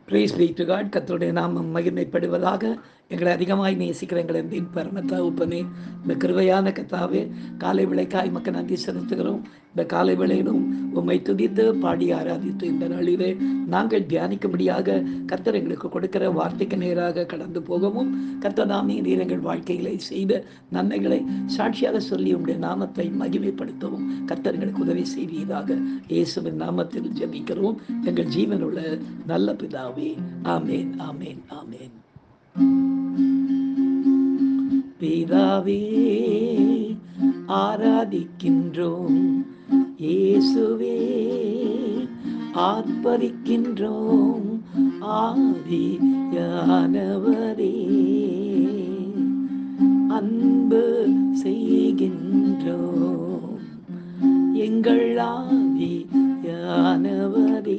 brace B to God கத்தருடைய நாமம் மகிமைப்படுவதாக எங்களை அதிகமாய் நேசிக்கிற எங்களை என் பரமத்தா உப்பனே இந்த கிருவையான கத்தாவே காலை விளைக்காய் மக்கள் நன்றி செலுத்துகிறோம் இந்த காலை விளையிலும் உம்மை துதித்து பாடி ஆராதித்து இந்த நாளிலே நாங்கள் தியானிக்கும்படியாக கத்தர் எங்களுக்கு கொடுக்கிற வார்த்தைக்கு நேராக கடந்து போகவும் கத்ததாமே நீர் எங்கள் வாழ்க்கைகளை செய்த நன்மைகளை சாட்சியாக சொல்லி உடைய நாமத்தை மகிமைப்படுத்தவும் கத்தர் எங்களுக்கு உதவி செய்வீராக இயேசுவின் நாமத்தில் ஜெபிக்கிறோம் எங்கள் ஜீவனுள்ள நல்ல பிதாவே ஆமேன் ஆமேன் ஆமேன் பிதாவே ஆராதிக்கின்றோம் இயேசுவே ஆர்ப்பரிக்கின்றோம் ஆவியானவரே அன்பு செய்கின்றோம் எங்கள் ஆவியானவரே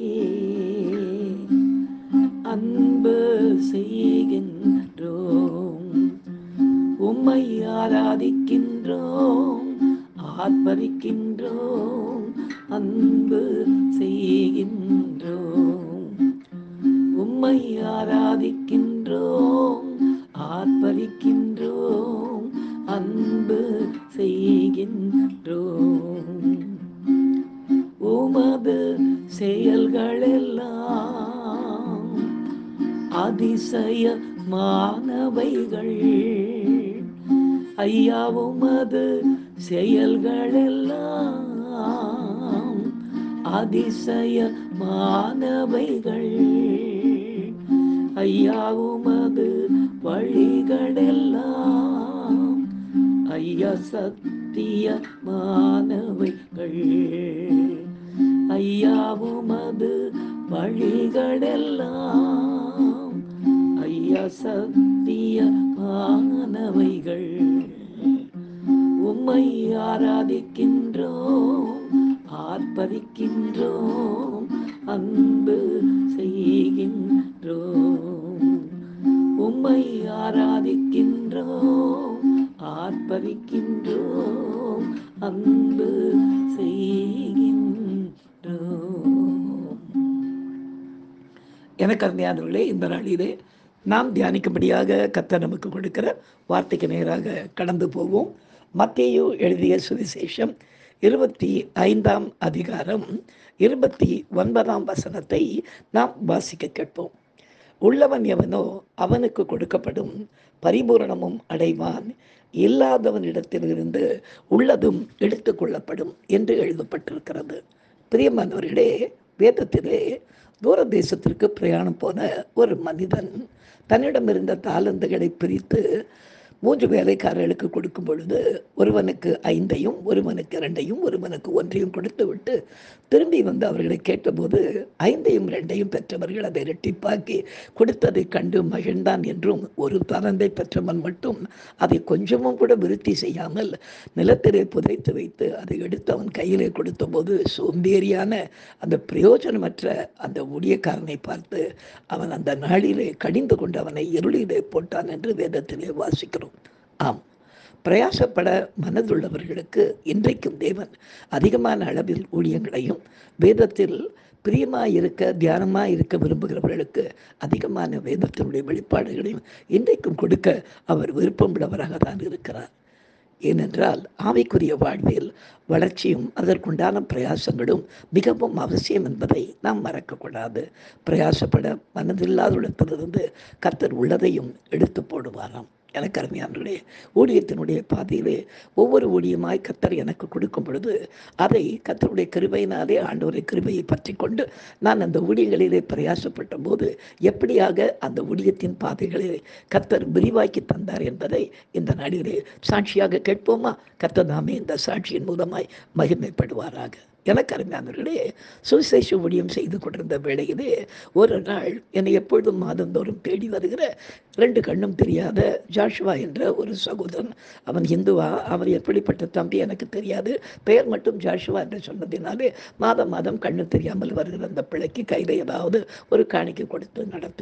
அன்பு செய்கின்றோம் உம்மை ஆராதிக்கின்றோம் ஆர்ப்பரிக்கின்றோம் அன்பு செய்கின்றோம் உம்மை ஆராதிக்கின்றோம் ஆர்ப்பரிக்கின்றோம் அன்பு செய்கின்றோம் உமது செயல்களெல்லாம் அதிசயமானவைகள் ஐயா உமது செயல்களெல்லாம் அதிசயமானவைகள் ஐயா உமது வழிகளெல்லாம் ஐயா சத்தியமானவைகள் ஐயா உமது வழிகளெல்லாம் ஐயா சத்தியமானவைகள் உம்மை ஆராதிக்கின்றோம் ஆர்ப்பரிக்கின்றோம் அன்பு செய்கின்றோம் உம்மை ஆராதிக்கின்றோம் ஆர்ப்பரிக்கின்றோம் அன்பு செய்கின்றோம் எனக்கு அருமையானவர்களே இந்த நாளிலே நாம் தியானிக்கும்படியாக கத்த நமக்கு கொடுக்கிற வார்த்தைக்கு நேராக கடந்து போவோம் மத்தேயு எழுதிய சுவிசேஷம் இருபத்தி ஐந்தாம் அதிகாரம் இருபத்தி ஒன்பதாம் வசனத்தை நாம் வாசிக்க கேட்போம் உள்ளவன் எவனோ அவனுக்கு கொடுக்கப்படும் பரிபூரணமும் அடைவான் இல்லாதவனிடத்திலிருந்து உள்ளதும் எடுத்துக்கொள்ளப்படும் என்று எழுதப்பட்டிருக்கிறது பிரியமானவர்களே வேதத்திலே தூர தேசத்திற்கு பிரயாணம் போன ஒரு மனிதன் தன்னிடம் இருந்த தாளந்துகளை பிரித்து மூன்று வேலைக்காரர்களுக்கு கொடுக்கும் பொழுது ஒருவனுக்கு ஐந்தையும் ஒருவனுக்கு இரண்டையும் ஒருவனுக்கு ஒன்றையும் கொடுத்து விட்டு திரும்பி வந்து அவர்களை கேட்டபோது ஐந்தையும் ரெண்டையும் பெற்றவர்கள் அதை இரட்டிப்பாக்கி கொடுத்ததை கண்டு மகிழ்ந்தான் என்றும் ஒரு தரந்தை பெற்றவன் மட்டும் அதை கொஞ்சமும் கூட விருத்தி செய்யாமல் நிலத்திலே புதைத்து வைத்து அதை எடுத்து அவன் கையிலே கொடுத்தபோது சோம்பேறியான அந்த பிரயோஜனமற்ற அந்த ஊழியக்காரனை பார்த்து அவன் அந்த நாளிலே கடிந்து கொண்டு அவனை இருளிலே போட்டான் என்று வேதத்திலே வாசிக்கிறோம் ஆம் பிரயாசப்பட மனதுள்ளவர்களுக்கு இன்றைக்கும் தேவன் அதிகமான அளவில் ஊழியங்களையும் வேதத்தில் பிரியமாக இருக்க தியானமாக இருக்க விரும்புகிறவர்களுக்கு அதிகமான வேதத்தினுடைய வெளிப்பாடுகளையும் இன்றைக்கும் கொடுக்க அவர் விருப்பமுள்ளவராக தான் இருக்கிறார் ஏனென்றால் ஆவிக்குரிய வாழ்வில் வளர்ச்சியும் அதற்குண்டான பிரயாசங்களும் மிகவும் அவசியம் என்பதை நாம் மறக்கக்கூடாது பிரயாசப்பட மனதில்லாதஇடத்திலிருந்து கர்த்தர் உள்ளதையும் எடுத்து போடுவாராம் எனக்கு அருமையானே ஊழியத்தினுடைய பாதையிலே ஒவ்வொரு ஊழியமாய் கத்தர் எனக்கு கொடுக்கும் பொழுது அதை கத்தருடைய கிருபையினாலே ஆண்டவரை கிருபையை பற்றி கொண்டு நான் அந்த ஊழியங்களிலே பிரயாசப்பட்ட போது எப்படியாக அந்த ஊழியத்தின் பாதைகளை கத்தர் விரிவாக்கி தந்தார் என்பதை இந்த நாடிலே சாட்சியாக கேட்போமா கத்தர் நாமே இந்த சாட்சியின் மூலமாய் மகிமைப்படுவாராக எனக்கு அருமையானவர்களே சுவிசேஷ ஊழியம் செய்து கொண்டிருந்த வேளையிலே ஒரு நாள் என்னை எப்பொழுதும் மாதந்தோறும் தேடி வருகிற ரெண்டு கண்ணும் தெரியாத ஜாஷுவா என்ற ஒரு சகோதரன் அவன் இந்துவா அவன் எப்படிப்பட்ட தம்பி எனக்கு தெரியாது பெயர் மட்டும் ஜாஷுவா என்று சொன்னதினாலே மாதம் மாதம் கண்ணு தெரியாமல் வருகிற அந்த பிள்ளைக்கு கையில் ஏதாவது ஒரு காணிக்கை கொடுத்து நடத்துவேன்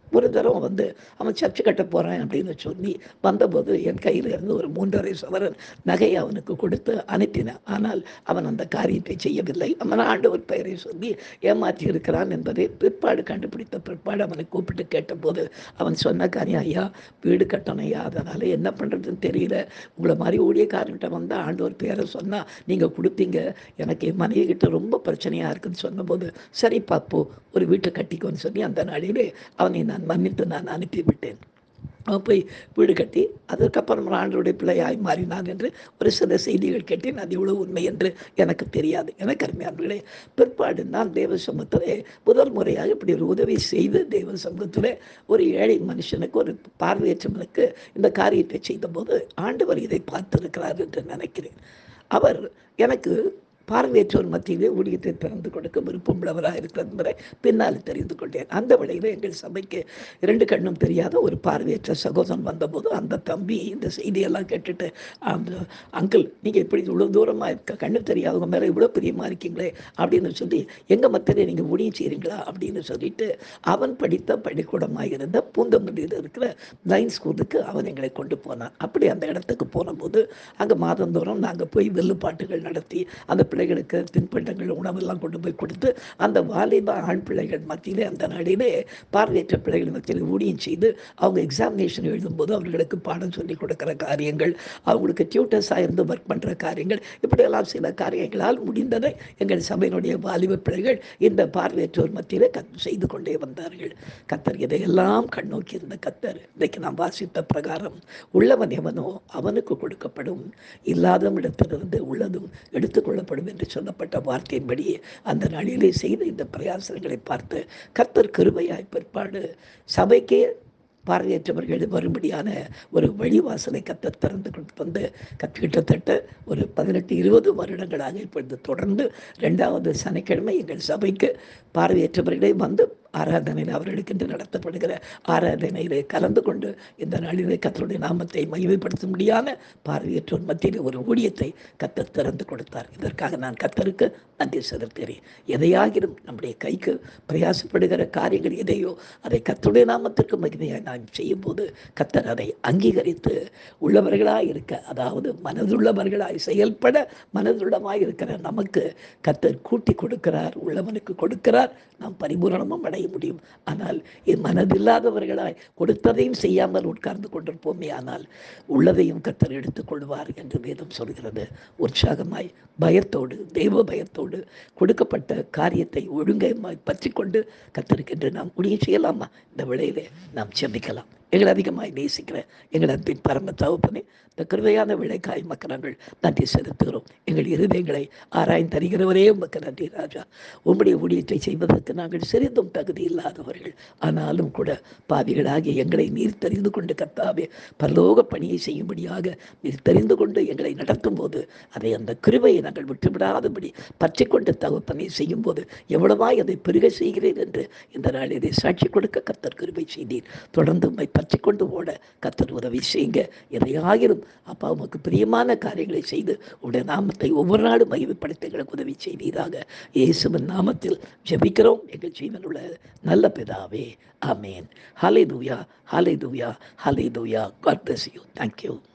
ஒரு தரம் வந்து அவன் சர்ச்சு கட்ட போகிறான் அப்படின்னு சொல்லி வந்தபோது என் கையில் இருந்து ஒரு மூன்றரை சவரன் நகையை அவனுக்கு கொடுத்து அனுப்பினேன் ஆனால் அவன் அந்த காரியத்தை செய்யவில்லை அவன் ஆண்டவர் பெயரை சொல்லி ஏமாற்றி இருக்கிறான் என்பதை பிற்பாடு கண்டுபிடித்த பிற்பாடு அவனை கூப்பிட்டு கேட்டபோது அவன் சொன்ன காரியம் ஐயா வீடு கட்டணும் ஐயா அதனால் என்ன பண்ணுறதுன்னு தெரியல உங்களை மாதிரி ஊழியக்காரன்கிட்ட வந்தால் ஆண்டவர் பேரை சொன்னால் நீங்கள் கொடுத்தீங்க எனக்கு என் மனைவி கிட்ட ரொம்ப பிரச்சனையாக இருக்குன்னு சொன்னபோது சரி பாப்போ ஒரு வீட்டை கட்டிக்கோன்னு சொல்லி அந்த நாளிலே அவனை நான் மன்னித்து நான் அனுப்பிவிட்டேன் அவன் போய் வீடு கட்டி அதுக்கப்புறம் ஆண்டருடைய பிள்ளையாய் மாறினான் என்று ஒரு சில செய்திகள் கேட்டேன் அது இவ்வளவு உண்மை என்று எனக்கு தெரியாது எனக்கு அருமையானவர்களே பிற்பாடு நான் தேவ சமூகத்திலே முதல் முறையாக இப்படி ஒரு உதவி செய்து தேவ சமூகத்திலே ஒரு ஏழை மனுஷனுக்கு ஒரு பார்வையற்றவனுக்கு இந்த காரியத்தை செய்தபோது ஆண்டவர் இதை பார்த்திருக்கிறார் என்று நினைக்கிறேன் அவர் எனக்கு பார்வையற்றோர் மத்தியிலே ஊழியத்தை திறந்து கொடுக்க விருப்பம் உள்ளவராக இருக்கிறது என்பதை பின்னால் தெரிந்து கொண்டேன் அந்த வழியில் எங்கள் சபைக்கு இரண்டு கண்ணும் தெரியாத ஒரு பார்வையற்ற சகோதரன் வந்தபோது அந்த தம்பி இந்த செய்தியெல்லாம் கேட்டுட்டு அந்த அங்கிள் நீங்கள் இப்படி இவ்வளோ தூரமாக இருக்க கண்ணு தெரியாதவங்க மேலே இவ்வளோ பிரியமாக இருக்கீங்களே அப்படின்னு சொல்லி எங்கள் மத்தியில் நீங்கள் ஊழியம் செய்கிறீங்களா அப்படின்னு சொல்லிட்டு அவன் படித்த பள்ளிக்கூடமாக இருந்த பூந்தமல்லியில் இருக்கிற லைன் ஸ்கூலுக்கு அவன் எங்களை கொண்டு போனான் அப்படி அந்த இடத்துக்கு போனபோது அங்கே மாதந்தோறும் நாங்கள் போய் வெள்ளுப்பாட்டுகள் நடத்தி அந்த பிள்ளைகளுக்கு தின்பண்டங்கள் உணவெல்லாம் கொண்டு போய் கொடுத்து அந்த வாலிப ஆண் பிள்ளைகள் மத்தியிலே அந்த நாளிலே பார்வையற்ற பிள்ளைகள் மத்தியில் ஊழியம் செய்து அவங்க எக்ஸாமினேஷன் எழுதும்போது அவர்களுக்கு பாடம் சொல்லி கொடுக்குற காரியங்கள் அவங்களுக்கு டியூட்டர்ஸாக இருந்து ஒர்க் பண்ணுற காரியங்கள் இப்படியெல்லாம் சில காரியங்களால் முடிந்ததை எங்கள் சபையினுடைய வாலிப பிள்ளைகள் இந்த பார்வையற்றோர் மத்தியில் கத் செய்து கொண்டே வந்தார்கள் கத்தர் இதையெல்லாம் கண்ணோக்கி இருந்த கத்தர் இன்றைக்கு நாம் வாசித்த பிரகாரம் உள்ளவன் எவனோ அவனுக்கு கொடுக்கப்படும் இல்லாதவனிடத்திலிருந்து உள்ளதும் எடுத்துக்கொள்ளப்படும் என்று சொல்லப்பட்ட வார்த்தையின்படி அந்த நாளிலே செய்த இந்த பிரயாசங்களை பார்த்து கர்த்தர் கிருபையாய் பிற்பாடு சபைக்கே பார்வையற்றவர்கள் வரும்படியான ஒரு வழிவாசலை கத்த திறந்து கொண்டு வந்து கத்து கிட்டத்தட்ட ஒரு பதினெட்டு இருபது வருடங்களாக இப்பொழுது தொடர்ந்து ரெண்டாவது சனிக்கிழமை எங்கள் சபைக்கு பார்வையற்றவர்களே வந்து ஆராதனையில் அவர்களுக்கு என்று நடத்தப்படுகிற ஆராதனையிலே கலந்து கொண்டு இந்த நாளிலே கத்தருடைய நாமத்தை மகிமைப்படுத்த முடியாத பார்வையற்றோர் மத்தியில் ஒரு ஊழியத்தை கத்தர் திறந்து கொடுத்தார் இதற்காக நான் கத்தருக்கு நன்றி செலுத்துகிறேன் எதையாகிலும் நம்முடைய கைக்கு பிரயாசப்படுகிற காரியங்கள் எதையோ அதை கத்தருடைய நாமத்திற்கு மகிமையாக நாம் செய்யும்போது கத்தர் அதை அங்கீகரித்து உள்ளவர்களாய் இருக்க அதாவது மனதுள்ளவர்களாய் செயல்பட மனதுள்ளமாய் இருக்கிற நமக்கு கத்தர் கூட்டி கொடுக்கிறார் உள்ளவனுக்கு கொடுக்கிறார் நாம் பரிபூரணமும் அடைய முடியும் ஆனால் என் மனதில்லாதவர்களாய் கொடுத்ததையும் செய்யாமல் உட்கார்ந்து கொண்டிருப்போமே ஆனால் உள்ளதையும் கத்தர் எடுத்துக் கொள்வார் என்று வேதம் சொல்கிறது உற்சாகமாய் பயத்தோடு தெய்வ பயத்தோடு கொடுக்கப்பட்ட காரியத்தை ஒழுங்கமாய் பற்றி கொண்டு கத்தருக்கென்று நாம் முடிய செய்யலாமா இந்த விளையிலே நாம் செபிக்கலாம் எங்களை அதிகமாய் நேசிக்கிற எங்கள் அன்பின் பரம தகப்பனே இந்த கிருதையான விளைக்காய் மக்கள் நாங்கள் நன்றி செலுத்துகிறோம் எங்கள் இருதயங்களை ஆராய்ந்தறிகிறவரே உமக்கு நன்றி ராஜா உம்முடைய ஊழியத்தை செய்வதற்கு நாங்கள் சிறிதும் தகுதி இல்லாதவர்கள் ஆனாலும் கூட பாவிகளாகிய எங்களை நீர் தெரிந்து கொண்டு கத்தாவே பரலோக பணியை செய்யும்படியாக நீர் தெரிந்து கொண்டு எங்களை நடத்தும் போது அதை அந்த கிருபையை நாங்கள் விட்டுவிடாதபடி பற்றி கொண்டு தகப்பனை செய்யும் போது எவ்வளவாய் அதை பெருக செய்கிறேன் என்று இந்த நாளிலே சாட்சி கொடுக்க கத்தர் கிருபை செய்தீர் தொடர்ந்து உம்மை பற்றி கொண்டு ஓட கத்தர் உதவி செய்யுங்க எதையாகிலும் அப்பா உமக்கு பிரியமான காரியங்களை செய்து உடைய நாமத்தை ஒவ்வொரு நாளும் மகிமைப்படுத்த எங்களுக்கு உதவி செய்வீராக இயேசுவின் நாமத்தில் ஜெபிக்கிறோம் எங்கள் ஜீவனுள்ள நல்ல பிதாவே ஆமேன் ஹலே தூயா ஹலே தூயா ஹலே தூயா காட் பிளஸ் யூ தேங்க்யூ